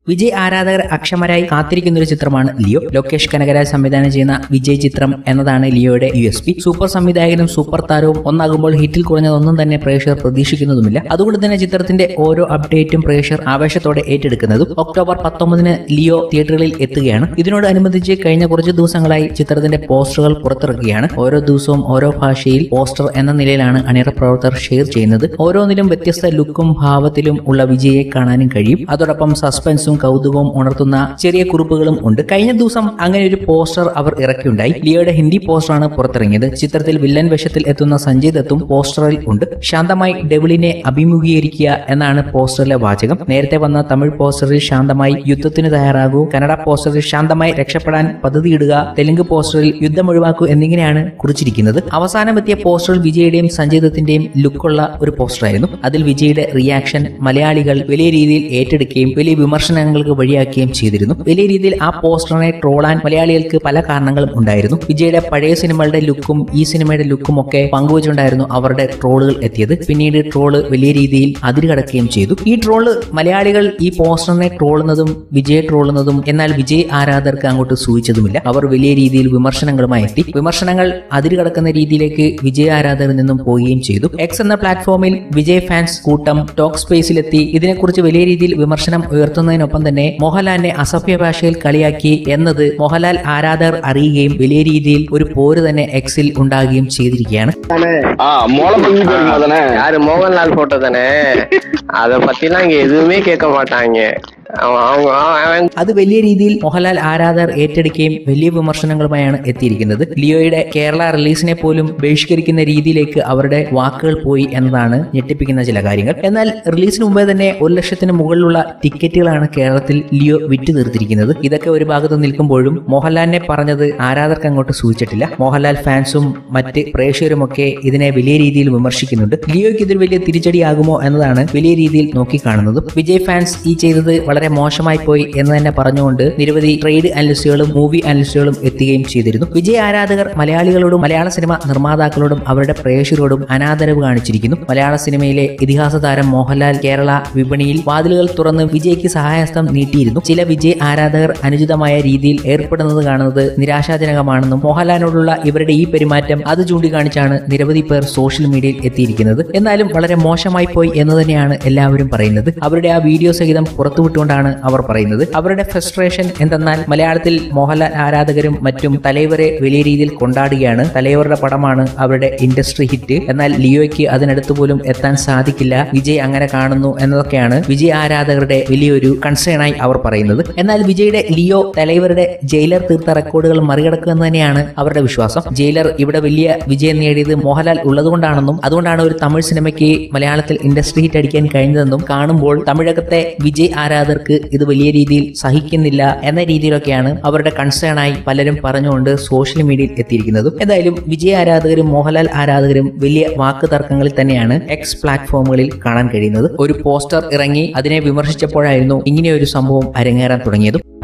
വിജയ് ആരാധകർ അക്ഷമരായി കാത്തിരിക്കുന്ന ഒരു ചിത്രമാണ് ലിയോ ലോകേഷ് കനകരാജ് സംവിധാനം ചെയ്യുന്ന വിജയ് ചിത്രം എന്നതാണ് ലിയോയുടെ യു എസ് പി സൂപ്പർ സംവിധായകനും സൂപ്പർ താരവും ഒന്നാകുമ്പോൾ ഹിറ്റിൽ കുറഞ്ഞതൊന്നും തന്നെ പ്രേക്ഷകർ പ്രതീക്ഷിക്കുന്നതുമില്ല അതുകൊണ്ട് തന്നെ ചിത്രത്തിന്റെ ഓരോ അപ്ഡേറ്റും പ്രേക്ഷകർ ആവേശത്തോടെ ഏറ്റെടുക്കുന്നതും ഒക്ടോബർ പത്തൊമ്പതിന് ലിയോ തിയേറ്ററുകളിൽ എത്തുകയാണ് ഇതിനോടനുബന്ധിച്ച് കഴിഞ്ഞ കുറച്ച് ദിവസങ്ങളായി ചിത്രത്തിന്റെ പോസ്റ്ററുകൾ പുറത്തിറക്കുകയാണ് ഓരോ ദിവസവും ഓരോ ഭാഷയിൽ പോസ്റ്റർ എന്ന നിലയിലാണ് അണിയറ പ്രവർത്തകർ ഷെയർ ചെയ്യുന്നത് ഓരോന്നിലും വ്യത്യസ്ത ലുക്കും ഭാവത്തിലും ഉള്ള വിജയെ കാണാനും കഴിയും അതോടൊപ്പം സസ്പെൻസും കൗതുകവും ഉണർത്തുന്ന ചെറിയ കുറിപ്പുകളും ഉണ്ട് കഴിഞ്ഞ ദിവസം അങ്ങനെ ഒരു പോസ്റ്റർ അവർ ഇറക്കിയുണ്ടായി ലിയോയുടെ ഹിന്ദി പോസ്റ്ററാണ് പുറത്തിറങ്ങിയത് ചിത്രത്തിൽ വില്ലൻ വേഷത്തിൽ എത്തുന്ന സഞ്ജയ് ദത്തും പോസ്റ്ററിൽ ഉണ്ട് ശാന്തമായി ഡെവിളിനെ അഭിമുഖീകരിക്കുക എന്നാണ് പോസ്റ്ററിലെ വാചകം നേരത്തെ വന്ന തമിഴ് പോസ്റ്ററിൽ ശാന്തമായി യുദ്ധത്തിന് തയ്യാറാകൂ കന്നഡ പോസ്റ്ററിൽ ശാന്തമായി രക്ഷപ്പെടാൻ പദ്ധതിയിടുക തെലുങ്ക് പോസ്റ്ററിൽ യുദ്ധം ഒഴിവാക്കൂ എന്നിങ്ങനെയാണ് കുറിച്ചിരിക്കുന്നത് അവസാനം എത്തിയ പോസ്റ്ററിൽ വിജയുടെയും സഞ്ജയ് ദത്തിന്റെയും ലുക്കുള്ള ഒരു പോസ്റ്ററായിരുന്നു അതിൽ വിജയുടെ റിയാക്ഷൻ മലയാളികൾ വലിയ രീതിയിൽ ഏറ്റെടുക്കുകയും വലിയ വിമർശനങ്ങൾക്ക് വഴിയാക്കുകയും ചെയ്തിരുന്നു വലിയ രീതിയിൽ ആ പോസ്റ്ററിനെ ട്രോളാൻ മലയാളികൾക്ക് പല കാരണങ്ങളും ഉണ്ടായിരുന്നു വിജയുടെ പഴയ സിനിമകളുടെ ലുക്കും ഈ സിനിമയുടെ ലുക്കും ഒക്കെ പങ്കുവച്ചുകൊണ്ടായിരുന്നു അവരുടെ ട്രോളുകൾ എത്തിയത് പിന്നീട് ട്രോള് വലിയ രീതിയിൽ അതിരുകടക്കുകയും ചെയ്തു ഈ ട്രോള് മലയാളികൾ ഈ പോസ്റ്ററിനെ ട്രോളുന്നതും വിജയെ ട്രോളുന്നതും എന്നാൽ വിജയ് ആരാധകർക്ക് അങ്ങോട്ട് സൂചിച്ചതുമില്ല അവർ വലിയ രീതിയിൽ വിമർശനങ്ങളുമായി എത്തി വിമർശനങ്ങൾ അതിരുകടക്കുന്ന രീതിയിലേക്ക് വിജയ ആരാധകരിൽ നിന്നും പോവുകയും ചെയ്തു എക്സ് എന്ന പ്ലാറ്റ്ഫോമിൽ വിജയ് ഫാൻസ് കൂട്ടം ടോക്ക് സ്പേസിലെത്തി ഇതിനെക്കുറിച്ച് വലിയ രീതിയിൽ വിമർശനം ഉയർത്തുന്നതിനൊപ്പം തന്നെ മോഹൻലാലിനെ അസഭ്യ ഭാഷയിൽ കളിയാക്കി എന്നത് മോഹൻലാൽ ആരാധകർ അറിയുകയും വലിയ രീതിയിൽ ഒരു പോര് തന്നെ എക്സിൽ ഉണ്ടാകുകയും ചെയ്തിരിക്കുകയാണ് ஆ மோளம் பண்ணி போயிருமா தானே யாரு மோகன்லால் போட்டோ தானே அத பத்திலாம் இங்க எதுவுமே கேட்க மாட்டாங்க அவன் அவங்க அவன் അത് വലിയ രീതിയിൽ മോഹൻലാൽ ആരാധകർ ഏറ്റെടുക്കുകയും വലിയ വിമർശനങ്ങളുമായാണ് എത്തിയിരിക്കുന്നത് ലിയോയുടെ കേരള റിലീസിനെ പോലും ബഹിഷ്കരിക്കുന്ന രീതിയിലേക്ക് അവരുടെ വാക്കുകൾ പോയി എന്നതാണ് ഞെട്ടിപ്പിക്കുന്ന ചില കാര്യങ്ങൾ എന്നാൽ റിലീസിന് മുമ്പേ തന്നെ ഒരു ലക്ഷത്തിന് മുകളിലുള്ള ടിക്കറ്റുകളാണ് കേരളത്തിൽ ലിയോ വിറ്റു തീർത്തിരിക്കുന്നത് ഇതൊക്കെ ഒരു ഭാഗത്ത് നിൽക്കുമ്പോഴും മോഹൻലാലിനെ പറഞ്ഞത് ആരാധകർക്ക് അങ്ങോട്ട് സൂചിച്ചിട്ടില്ല മോഹൻലാൽ ഫാൻസും മറ്റ് പ്രേക്ഷകരുമൊക്കെ ഇതിനെ വലിയ രീതിയിൽ വിമർശിക്കുന്നുണ്ട് ലിയോയ്ക്ക് ഇതൊരു വലിയ തിരിച്ചടിയാകുമോ എന്നതാണ് വലിയ രീതിയിൽ നോക്കിക്കാണുന്നത് വിജയ് ഫാൻസ് ഈ ചെയ്തത് വളരെ മോശമായി പോയി എന്ന് തന്നെ പറഞ്ഞുകൊണ്ട് നിരവധി ട്രേഡ് അനലിസ്റ്റുകളും മൂവി അനലിസ്റ്റുകളും എത്തുകയും ചെയ്തിരുന്നു വിജയ് ആരാധകർ മലയാളികളോടും മലയാള സിനിമ നിർമ്മാതാക്കളോടും അവരുടെ പ്രേക്ഷകരോടും അനാദരവ് കാണിച്ചിരിക്കുന്നു മലയാള സിനിമയിലെ ഇതിഹാസ താരം മോഹൻലാൽ കേരള വിപണിയിൽ വാതിലുകൾ തുറന്ന് വിജയ്ക്ക് സഹായഹസ്തം നീട്ടിയിരുന്നു ചില വിജയ് ആരാധകർ അനുചിതമായ രീതിയിൽ ഏർപ്പെടുന്നത് കാണുന്നത് നിരാശാജനകമാണെന്നും മോഹൻലാലിനോടുള്ള ഇവരുടെ ഈ പെരുമാറ്റം അത് ചൂണ്ടിക്കാണിച്ചാണ് നിരവധി പേർ സോഷ്യൽ മീഡിയയിൽ എത്തിയിരിക്കുന്നത് എന്നാലും വളരെ മോശമായി പോയി എന്ന് തന്നെയാണ് എല്ലാവരും പറയുന്നത് അവരുടെ ആ വീഡിയോ സഹിതം പുറത്തുവിട്ടുകൊണ്ടാണ് അവർ പറയുന്നത് അവരുടെ ഫ്രസ്ട്രേഷൻ എന്തെന്നാൽ മലയാളത്തിൽ മോഹൻലാൽ ആരാധകരും മറ്റും തലൈവരെ വലിയ രീതിയിൽ കൊണ്ടാടുകയാണ് തലൈവരുടെ പടമാണ് അവരുടെ ഇൻഡസ്ട്രി ഹിറ്റ് എന്നാൽ ലിയോയ്ക്ക് അതിനടുത്ത് പോലും എത്താൻ സാധിക്കില്ല വിജയ് അങ്ങനെ കാണുന്നു എന്നതൊക്കെയാണ് വിജയ് ആരാധകരുടെ വലിയൊരു കൺസേൺ ആയി അവർ പറയുന്നത് എന്നാൽ വിജയുടെ ലിയോ തലൈവരുടെ ജയിലർ തീർത്ത റെക്കോർഡുകൾ മറികടക്കുമെന്ന് തന്നെയാണ് അവരുടെ വിശ്വാസം ജയിലർ ഇവിടെ വലിയ വിജയം നേടിയത് മോഹൻലാൽ ഉള്ളതുകൊണ്ടാണെന്നും അതുകൊണ്ടാണ് ഒരു തമിഴ് സിനിമയ്ക്ക് മലയാളത്തിൽ ഇൻഡസ്ട്രി ഹിറ്റ് അടിക്കാൻ കഴിഞ്ഞതെന്നും കാണുമ്പോൾ തമിഴകത്തെ വിജയ് ആരാധകർക്ക് ഇത് വലിയ രീതിയിൽ സഹിക്കുന്നില്ല എന്ന രീതിയിലൊക്കെയാണ് അവരുടെ കൺസേൺ ആയി പലരും പറഞ്ഞുകൊണ്ട് സോഷ്യൽ മീഡിയയിൽ എത്തിയിരിക്കുന്നതും എന്തായാലും വിജയ് ആരാധകരും മോഹൻലാൽ ആരാധകരും വലിയ വാക്ക് തർക്കങ്ങളിൽ തന്നെയാണ് എക്സ് പ്ലാറ്റ്ഫോമുകളിൽ കാണാൻ കഴിയുന്നത് ഒരു പോസ്റ്റർ ഇറങ്ങി അതിനെ വിമർശിച്ചപ്പോഴായിരുന്നു ഇങ്ങനെയൊരു സംഭവം അരങ്ങേറാൻ തുടങ്ങിയതും